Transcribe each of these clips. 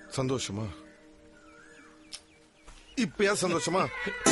சந்தோஷமா இப்பயா சந்தோஷமா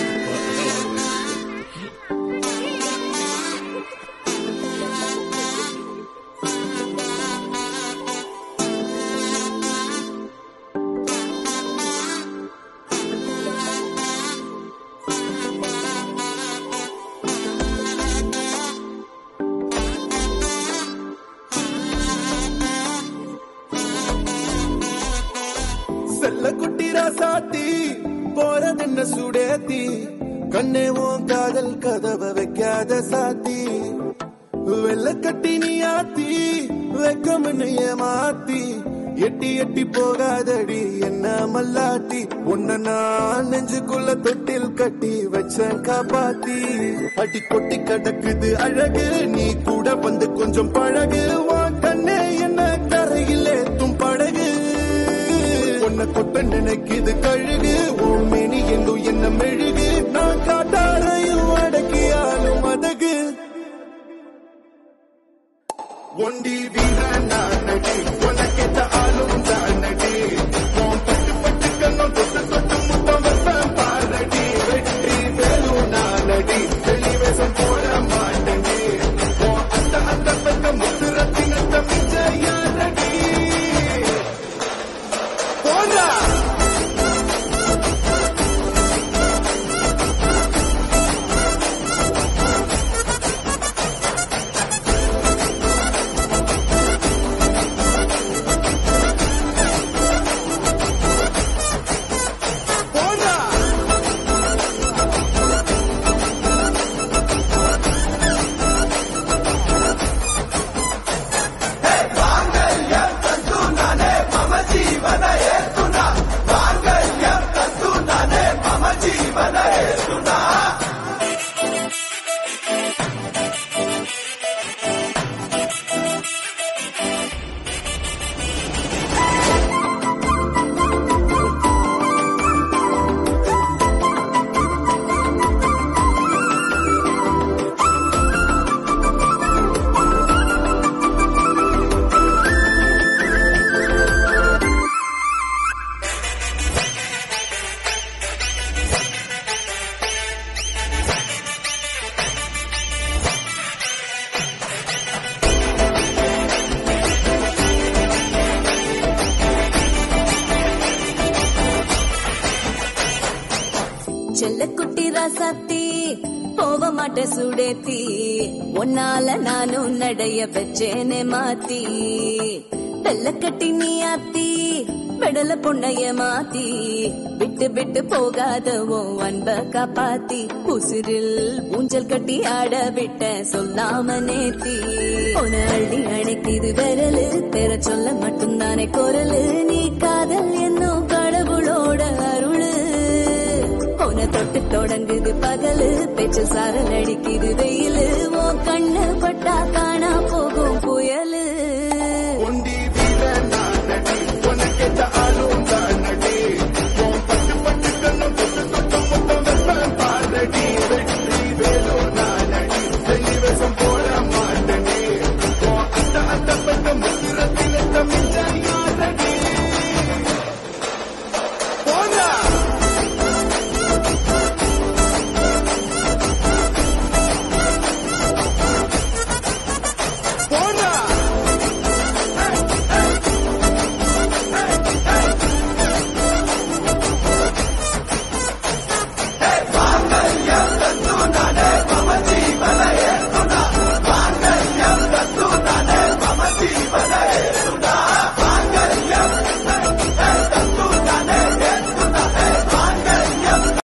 செல்ல குட்டி ராசாத்தி போறதென்ன சுடேத்தி கண்ணே உன் காதல் கதவை வைக்காத சாத்தி வெள்ள கட்டி நீ ஆத்தி வெக்கம்னு ஏமாத்தி எட்டி எட்டி போகாதடி என்ன மல்லாட்டி உன்ன நான் நெஞ்சுக்குள்ள தொட்டில் கட்டி வச்சேன் காப்பாத்தி அடி கொட்டி கிடக்குது அழகு நீ கூட வந்து கொஞ்சம் பழகு உன் கண்ணே என்ன கரையில் ஏத்தும் படகு உன்னை கொட்ட நினைக்குது கழுகு உன் மேனி எங்கும் என்ன மெழுகு நான் காட்டாரையும் அடக்கியாலும் அதகு ஒண்டி வீர நான் நடி உனக்கேத்த ஆளும் தான் நடி உன் பட்டு பட்டு கண்ணம் தொட்டு தொட்டு முத்தம் வைப்பேன் பாரடி வெற்றி வேலும் நான் நடி வெளிவேசம் போட மாட்டேன் உன் அந்த அந்த பக்க முத்து ரத்தினத்தை மிஞ்ச யாரடி போடா போடா செல்லக்குட்டி ராசாத்தி போக மாட்ட சுடேத்தி உன்னால நானும் நடைய வச்சேனே மாத்தி வெள்ளக்கட்டி நீ ஆத்தி பெடல பொண்ணைய மாத்தி விட்டு விட்டு போகாத உன் அன்ப காப்பாத்தி உசிரில் ஊஞ்சல் கட்டி ஆட விட்ட சொல்லாம நேத்தி உன அள்ளி அணைக்குது விரலு பெற சொல்ல மட்டும்தானே குரலு நீ காதல் என்னும் கடவுளோட அருளு உன தொட்டு தொடங்குது பகலு பேச்சு சாரல் அடிக்குது வெயிலு உன் கண்ணு பட்டா காணா போகும் புயலு